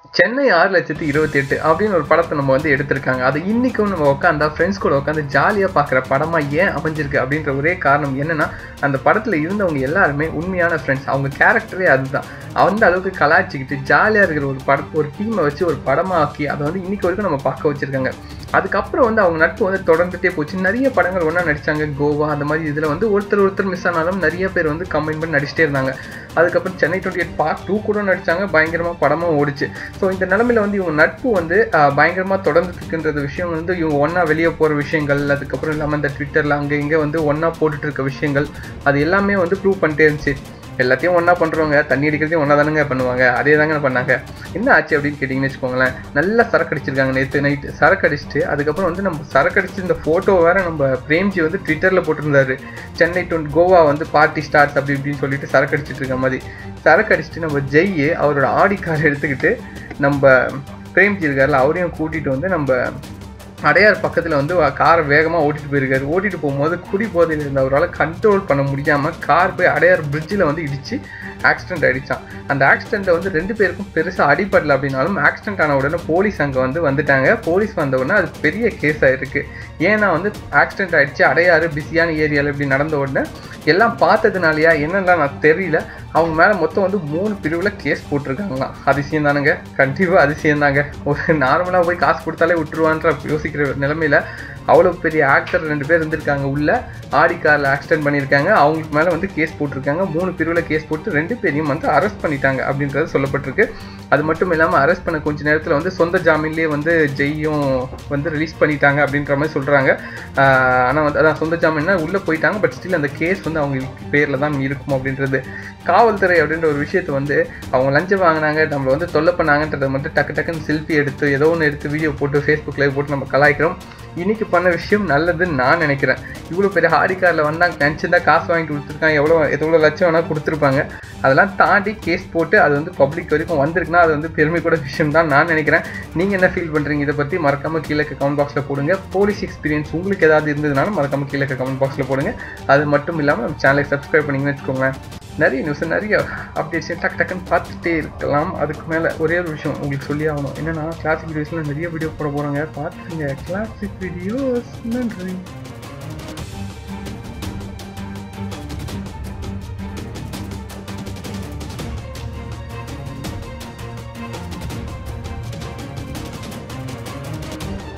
சென்னை ஆறு லட்சத்தி இருபத்தி எட்டு அப்படின்னு ஒரு படத்தை நம்ம வந்து எடுத்திருக்காங்க அது இன்னைக்கும் நம்ம உட்காந்தா ஃப்ரெண்ட்ஸ் கூட உட்காந்து ஜாலியாக பார்க்குற படமாக ஏன் அமைஞ்சிருக்கு அப்படின்ற ஒரே காரணம் என்னன்னா அந்த படத்தில் இருந்தவங்க எல்லாருமே உண்மையான ஃப்ரெண்ட்ஸ் அவங்க கேரக்டரே அதுதான் அந்த அளவுக்கு கலாய்ச்சிக்கிட்டு ஜாலியாக இருக்கிற ஒரு படம் ஒரு டீமை வச்சு ஒரு படமாக ஆக்கி அதை வந்து இன்னைக்கு வரைக்கும் நம்ம பார்க்க வச்சிருக்காங்க அதுக்கப்புறம் வந்து அவங்க நட்பு வந்து தொடர்ந்துட்டே போச்சு நிறைய படங்கள் ஒன்றா நடிச்சாங்க கோவா அந்த மாதிரி இதில் வந்து ஒருத்தர் ஒருத்தர் மிஸ் ஆனாலும் நிறைய பேர் வந்து கம்பைன் பண்ணி நடிச்சிட்டே இருந்தாங்க அதுக்கப்புறம் Chennai twenty eight part two கூட நடிச்சாங்க பயங்கரமாக படமும் ஓடிச்சு ஸோ இந்த நிலமையில வந்து இவங்க நட்பு வந்து பயங்கரமாக தொடர்ந்துட்டுருக்குன்றது விஷயம் வந்து இவங்க ஒன்றா வெளியே போகிற விஷயங்கள் அதுக்கப்புறம் இல்லாமல் இந்த ட்விட்டரில் அங்கே இங்கே வந்து ஒன்றா போட்டுட்டு இருக்க விஷயங்கள் அது எல்லாமே வந்து ப்ரூவ் பண்ணிட்டே இருந்துச்சு எல்லாத்தையும் ஒன்றா பண்ணுறவங்க தண்ணி அடிக்கிறதையும் ஒன்றா தானுங்க பண்ணுவாங்க அதே தாங்க பண்ணாங்க என்ன ஆச்சு அப்படின்னு கேட்டிங்கன்னு வச்சுக்கோங்களேன் நல்லா சரக்கு அடிச்சிருக்காங்க நேற்று நைட்டு சரக்கு அடிச்சுட்டு அதுக்கப்புறம் வந்து நம்ம சரக்கு அடிச்சு இந்த ஃபோட்டோ வேறு நம்ம பிரேம்ஜி வந்து ட்விட்டரில் போட்டிருந்தாரு சென்னை டு கோவா வந்து பார்ட்டி ஸ்டார்ட்ஸ் அப்படி இப்படின்னு சொல்லிட்டு சரக்கு அடிச்சிட்டு இருக்க மாதிரி சரக்கு அடிச்சுட்டு நம்ம ஜெய்யு அவரோட ஆடி கார் எடுத்துக்கிட்டு நம்ம பிரேம்ஜி இருக்கார்ல அவரையும் கூட்டிகிட்டு வந்து நம்ம அடையார் பக்கத்தில் வந்து காரை வேகமாக ஓட்டிட்டு போயிருக்காரு ஓட்டிட்டு போகும்போது குடி போதையில் இருந்த அவரால் கண்ட்ரோல் பண்ண முடியாமல் கார் போய் அடையார் பிரிட்ஜில் வந்து இடிச்சு ஆக்சிடென்ட் ஆகிடுச்சான் அந்த ஆக்சிடெண்ட்டில் வந்து ரெண்டு பேருக்கும் பெருசாக அடிப்படல அப்படின்னாலும் ஆக்சிடென்ட் ஆன உடனே போலீஸ் அங்கே வந்து வந்துட்டாங்க போலீஸ் வந்த உடனே அது பெரிய கேஸ் ஆகிருக்கு ஏன்னா வந்து ஆக்சிடென்ட் ஆகிடுச்சு அடையாறு பிஸியான ஏரியாவில் இப்படி நடந்த உடனே எல்லாம் பார்த்ததுனாலயா என்னெல்லாம் நான் தெரியல அவங்க மேலே மொத்தம் வந்து மூணு பிரிவில் கேஸ் போட்டிருக்காங்களாம் அதிசயம் தானுங்க கண்டிப்பாக அதிசயம் தாங்க ஒரு நார்மலாக போய் காசு கொடுத்தாலே விட்டுருவான்ற யோசிக்கிற நிலமையில அவ்வளோ பெரிய ஆக்டர் ரெண்டு பேர் இருந்திருக்காங்க உள்ள ஆடி காரில் ஆக்சிடென்ட் பண்ணியிருக்காங்க அவங்களுக்கு மேலே வந்து கேஸ் போட்டிருக்காங்க மூணு பிரிவில் கேஸ் போட்டு ரெண்டு பேரையும் வந்து அரெஸ்ட் பண்ணிட்டாங்க அப்படின்றது சொல்லப்பட்டிருக்கு அது மட்டும் இல்லாமல் அரெஸ்ட் பண்ண கொஞ்ச நேரத்தில் வந்து சொந்த ஜாமீன்லேயே வந்து ஜெய்யும் வந்து ரிலீஸ் பண்ணிட்டாங்க அப்படின்ற மாதிரி சொல்கிறாங்க ஆனால் வந்து அதான் சொந்த ஜாமீன்னா உள்ளே போயிட்டாங்க பட் ஸ்டில் அந்த கேஸ் வந்து அவங்க பேரில் தான் இருக்கும் அப்படின்றது காவல்துறை அப்படின்ற ஒரு விஷயத்தை வந்து அவங்க லஞ்சம் வாங்கினாங்க நம்மளை வந்து தொல்லை பண்ணாங்கன்றதை மட்டும் டக்கு டக்குன்னு செல்ஃபி எடுத்து ஏதோ ஒன்று எடுத்து வீடியோ போட்டு ஃபேஸ்புக் லைவ் போட்டு நம்ம கலாய்க்கிறோம் இன்னைக்கு பண்ண விஷயம் நல்லதுன்னு நான் நினைக்கிறேன் இவ்வளோ பெரிய ஹாடி காரில் வந்தாங்க நினச்சிருந்தா காசு வாங்கிட்டு கொடுத்துருக்காங்க எவ்வளோ எவ்வளோ லட்சம் வேணால் கொடுத்துருப்பாங்க அதெல்லாம் தாண்டி கேஸ் போட்டு அது வந்து பப்ளிக் வரைக்கும் வந்திருக்குன்னா அது வந்து பெருமை கூட விஷயம் தான் நான் நினைக்கிறேன் நீங்கள் என்ன ஃபீல் பண்ணுறீங்க இதை பற்றி மறக்காமல் கீழே கமெண்ட் பாக்ஸில் போடுங்க போலீஸ் எக்ஸ்பீரியன்ஸ் உங்களுக்கு ஏதாவது இருந்ததுனாலும் மறக்காமல் கீழே கமெண்ட் பாக்ஸில் போடுங்க அது மட்டும் இல்லாமல் நம்ம சேனலை சப்ஸ்கிரைப் பண்ணிங்கன்னு வச்சுக்கோங்களேன் நிறைய நியூஸ் நிறைய அப்டேட்ஸ் டக்கு டக்குன்னு பார்த்துட்டே இருக்கலாம் அதுக்கு மேலே ஒரே ஒரு விஷயம் உங்களுக்கு சொல்லி ஆகணும் என்னென்னா கிளாசிக் வீடியோஸில் நிறைய வீடியோ போட போகிறாங்க பார்த்துங்க கிளாசிக் வீடியோஸ் நன்றி